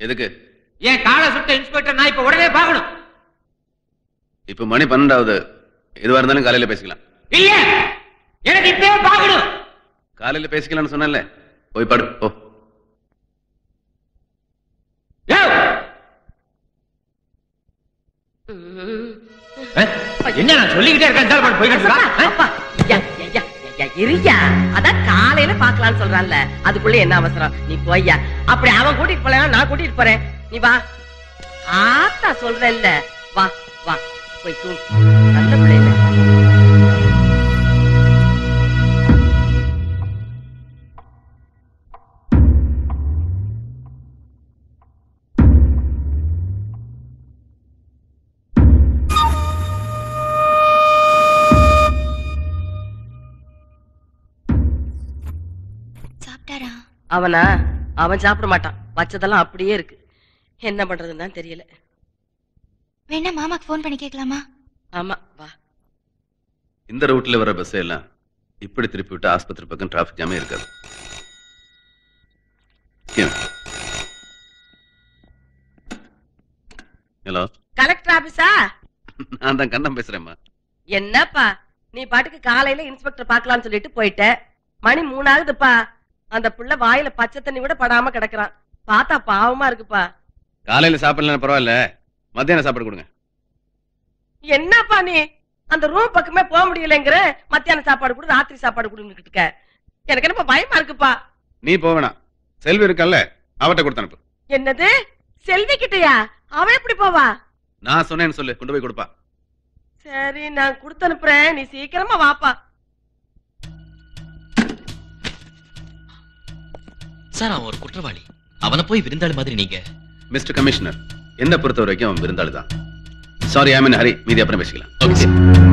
எதுக்கு என் காலை சுட்ட இன்ஸ்பெக்டர் நான் இப்ப உடனே பார்க்கணும் இப்ப மணி பன்னெண்டாவது எதுவா இருந்தாலும் காலையில பேசிக்கலாம் இல்ல எனக்கு இப்பவே பார்க்கணும் காலையில பேசிக்கலாம்னு சொன்னேன்ல போய் படு ஓ என்ன நான் சொல்லிக்கிட்டே இருக்கேன் இந்த ஆள் போய்கிட்டு இருக்கா அப்பா, ஐயா, ஐயா, ஐயா, இருயா அதான் காலையில பாக்கலாம்னு சொல்றான்ல அதுக்குள்ள என்ன அவசரம் நீ போய்யா அப்படி அவன் கூட்டிட்டு போல நான் கூட்டிட்டு போறேன் நீ வா ஆத்தா சொல்றேன்ல வா வா போய் தூங்கு நல்ல பிள்ளைல சாப்பிட்டாரா அவனா அவன் சாப்பிட மாட்டான் வச்சதெல்லாம் அப்படியே இருக்கு என்ன பண்றதுன்னு தான் தெரியல வேணா மாமாக்கு ஃபோன் பண்ணி கேட்கலாமா ஆமா வா இந்த ரூட்ல வர பஸ் எல்லாம் இப்படி திருப்பி விட்டு ஆஸ்பத்திரி பக்கம் டிராஃபிக் ஜாமே இருக்காது ஹலோ கலெக்டர் ஆபீஸா நான் தான் கண்ணம் பேசுறேம்மா என்னப்பா நீ பாட்டுக்கு காலையில இன்ஸ்பெக்டர் பார்க்கலாம்னு சொல்லிட்டு போயிட்ட மணி மூணாகுதுப்பா அந்த புள்ள வாயில பச்சை தண்ணி கூட படாம கிடக்குறான் பார்த்தா பாவமா இருக்குப்பா காலையில சாப்பிடலாம் பரவாயில்ல மத்தியானம் சாப்பாடு கொடுங்க என்னப்பா நீ அந்த ரூம் பக்கமே போக முடியலங்கிற மத்தியான சாப்பாடு கொடு ராத்திரி சாப்பாடு கொடுங்கிட்டு இருக்க எனக்கு என்னப்பா பயமா இருக்குப்பா நீ போக வேணாம் செல்வி இருக்கல்ல அவட்ட கொடுத்து அனுப்பு என்னது செல்வி கிட்டயா அவ எப்படி போவா நான் சொன்னேன்னு சொல்லு கொண்டு போய் கொடுப்பா சரி நான் கொடுத்து அனுப்புறேன் நீ சீக்கிரமா வாப்பா சார் அவன் ஒரு குற்றவாளி அவனை போய் விருந்தாளி மாதிரி நீங்க மிஸ்டர் கமிஷனர் என்ன பொறுத்த வரைக்கும் அவன் விருந்தாளி தான் சாரி ஐ மீன் ஹரி மீதி அப்புறம் பேசிக்கலாம் ஓகே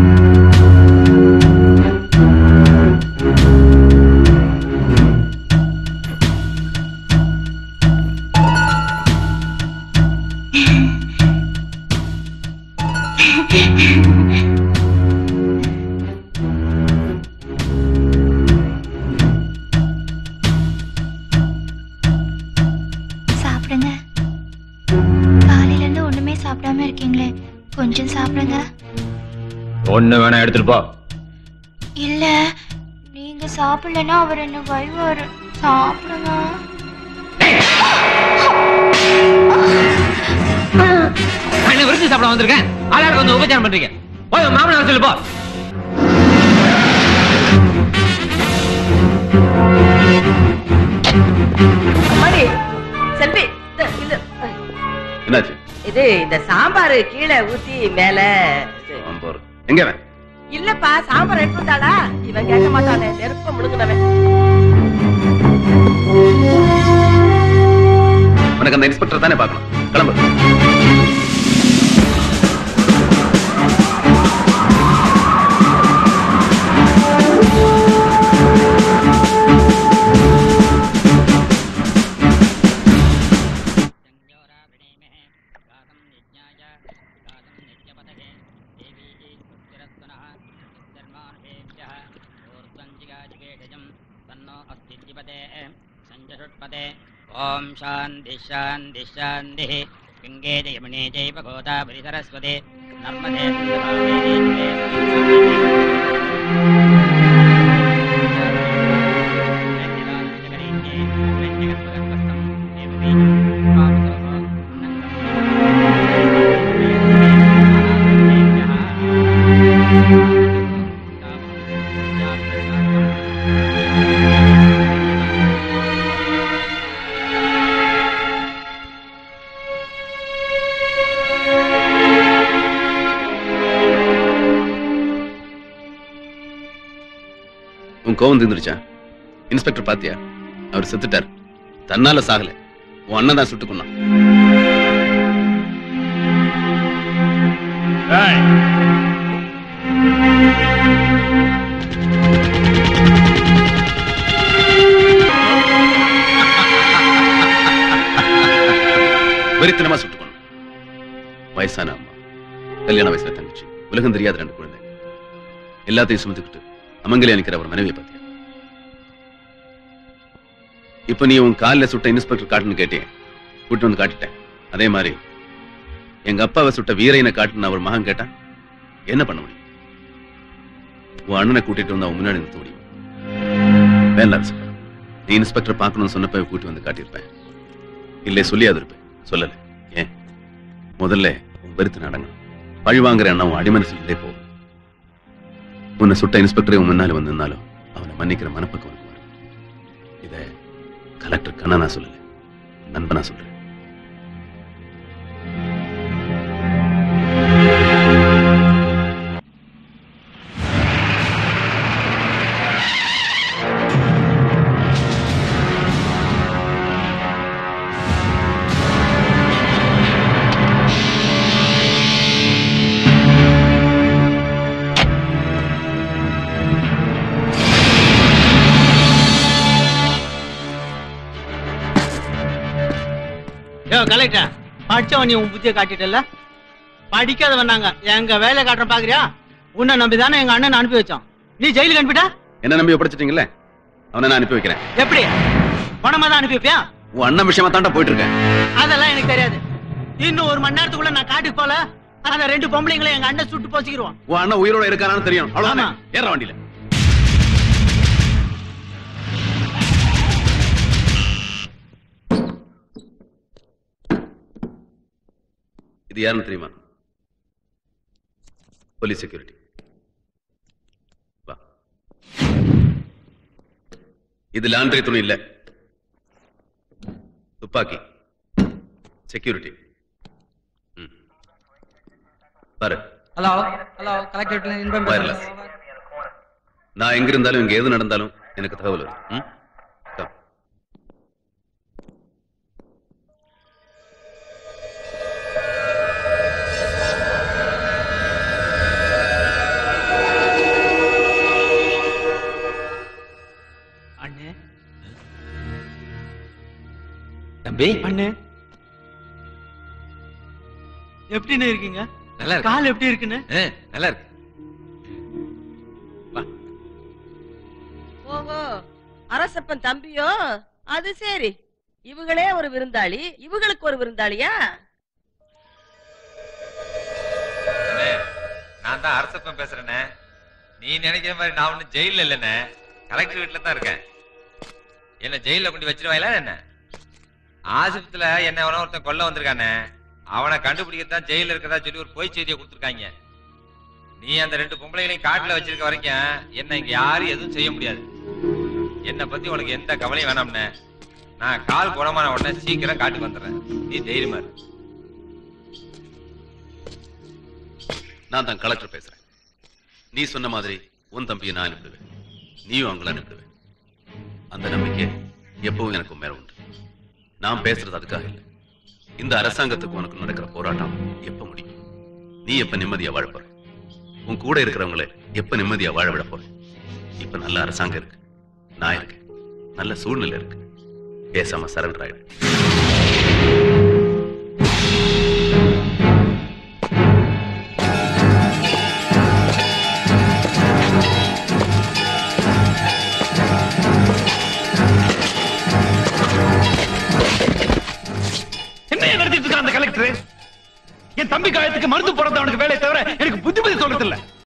சாப்பிடுங்க காலையில இருந்து ஒண்ணுமே சாப்பிடாம இருக்கீங்களே கொஞ்சம் சாப்பிடுங்க ஒண்ணு வேணா எடுத்துட்டு போ இல்ல நீங்க சாப்பிடலன்னா அவர் என்ன வைவாரு சாப்பிடுங்க என்ன விருத்தி சாப்பிட வந்திருக்கேன் ஆளாருக்கு வந்து உபச்சாரம் பண்றீங்க போய் உன் மாமனார் சொல்லு போ அம்மாடி செல்வி இந்த, இது என்னாச்சு இது இந்த சாம்பார் கீழே ஊத்தி மேல இது. சாம்பார் எங்க அவன்? இல்லப்பா சாம்பார் எடுத்து வந்தாளா இவன் கேட்க மாட்டானே நெருப்ப முழுங்குனவன் உனக்கு அந்த இன்ஸ்பெக்டர் தானே பார்க்கணும் கிளம்பு ఓం శాంతి శాంతి శాంతి గంగే జయమునే జైవ గోదావరి సరస్వతి నర్మదే உன் கோவம் தீர்ந்துருச்சா இன்ஸ்பெக்டர் பாத்தியா அவர் செத்துட்டார் தன்னால சாகல உன் அண்ணன் தான் சுட்டு கொன்னான் வெறித்தனமா சுட்டு கொன்னான் வயசான அம்மா கல்யாண வயசுல தங்கச்சி உலகம் தெரியாத ரெண்டு குழந்தை எல்லாத்தையும் சுமந்துக்கிட்டு அமங்கலியா நிக்கிற ஒரு மனைவியை பார்த்தியா இப்ப நீ உன் காலில் சுட்ட இன்ஸ்பெக்டர் காட்டுன்னு கேட்டேன் கூட்டு வந்து காட்டிட்டேன் அதே மாதிரி எங்க அப்பாவை சுட்ட வீரையனை காட்டுன்னு அவர் மகன் கேட்டா என்ன பண்ண முடியும் உன் அண்ணனை கூட்டிட்டு வந்து அவன் முன்னாடி நிறுத்த முடியும் வேண்டாம் சார் நீ இன்ஸ்பெக்டர் பார்க்கணும்னு சொன்னப்ப கூட்டி வந்து காட்டியிருப்பேன் இல்லை சொல்லியாது இருப்பேன் சொல்லல ஏன் முதல்ல உன் வெறுத்து நடங்கணும் பழி வாங்குற எண்ணம் உன் அடிமனசுல இருந்தே போகும் உன்னை சுட்ட இன்ஸ்பெக்டரே உன் முன்னால வந்து நின்னாலும் அவனை மன்னிக்கிற மனப்பக்கம் உனக்கு வரும் இத கலெக்டர் கண்ணா நான் சொல்லல நண்பனா சொல்றேன் யோ கலெக்டர் படிச்சவன் நீ உன் புத்திய காட்டிட்டல படிக்காத வந்தாங்க எங்க வேலை காட்டுற பாக்குறியா உன்னை நம்பி தானே எங்க அண்ணன் அனுப்பி வச்சோம் நீ ஜெயிலுக்கு அனுப்பிட்டா என்ன நம்பி ஒப்படைச்சிட்டீங்கல்ல அவனை நான் அனுப்பி வைக்கிறேன் எப்படி பணமா தான் அனுப்பி வைப்பியா உன் அண்ணன் விஷயமா தாண்டா போயிட்டு இருக்கேன் அதெல்லாம் எனக்கு தெரியாது இன்னும் ஒரு மணி நேரத்துக்குள்ள நான் காட்டுக்கு போல அந்த ரெண்டு பொம்பளைங்களை எங்க அண்ணன் சுட்டு போச்சுக்கிருவான் உன் அண்ணன் உயிரோட இருக்கானான்னு தெரியும் அவ்வளவுதானே ஆமா. ஏற வண்டியில இது யாருன்னு தெரியுமா போலீஸ் செக்யூரிட்டி வா இது லாண்டரி துணி இல்ல துப்பாக்கி செக்யூரிட்டி பாரு ஹலோ ஹலோ கலெக்டர் Wireless. நான் எங்க இருந்தாலும் இங்க எது நடந்தாலும் எனக்கு தகவல் வரும் ம்? Come. அண்ணே தம்பி அண்ணே எப்படின்னு இருக்கீங்க நல்லா இருக்கு கால் எப்படி இருக்குன்னு ஆ, நல்லா இருக்கு ஓஹோ அரசப்பன் தம்பியோ அது சரி இவங்களே ஒரு விருந்தாளி இவங்களுக்கு ஒரு விருந்தாளியா அண்ணே, நான் தான் அரசப்பன் பேசுறேனே நீ நினைக்கிற மாதிரி நான் ஒன்னும் ஜெயில இல்லைண்ணே கலெக்டர் வீட்டுல தான் இருக்கேன் என்ன ஜெயில கொண்டு வச்சிருவாங்களா என்ன ஆசிபத்துல என்ன எவனோ ஒருத்தன் கொல்ல வந்திருக்கானே அவனை கண்டுபிடிக்கத்தான் ஜெயில இருக்கதா சொல்லி ஒரு பொய் செய்தியை கொடுத்துருக்காங்க நீ அந்த ரெண்டு பொம்பளைகளையும் காட்டுல வச்சிருக்க வரைக்கும் என்ன இங்க யாரும் எதுவும் செய்ய முடியாது என்னை பத்தி உனக்கு எந்த கவலையும் வேணாம்னே நான் கால் குணமான உடனே சீக்கிரம் காட்டுக்கு வந்துடுறேன் நீ தைரியமா இரு நான் தான் கலெக்டர் பேசுறேன் நீ சொன்ன மாதிரி உன் தம்பியை நான் அனுப்பிடுவேன் நீயும் அவங்கள அனுப்பிடுவேன் அந்த நம்பிக்கை எப்பவும் எனக்கு மேல உண்டு நான் பேசுறது அதுக்காக இல்லை இந்த அரசாங்கத்துக்கு உனக்கு நடக்கிற போராட்டம் எப்ப முடியும் நீ எப்ப நிம்மதியா வாழ போற உன் கூட இருக்கிறவங்களை எப்ப நிம்மதியா வாழ விட போற இப்ப நல்ல அரசாங்கம் இருக்கு நான் இருக்கேன் நல்ல சூழ்நிலை இருக்கு பேசாம சரண்டர் ஆயிடு என்ன நடத்திட்டு இருக்க அந்த கலெக்டர் என் தம்பி காயத்துக்கு மருந்து போறது அவனுக்கு வேலை தவிர எனக்கு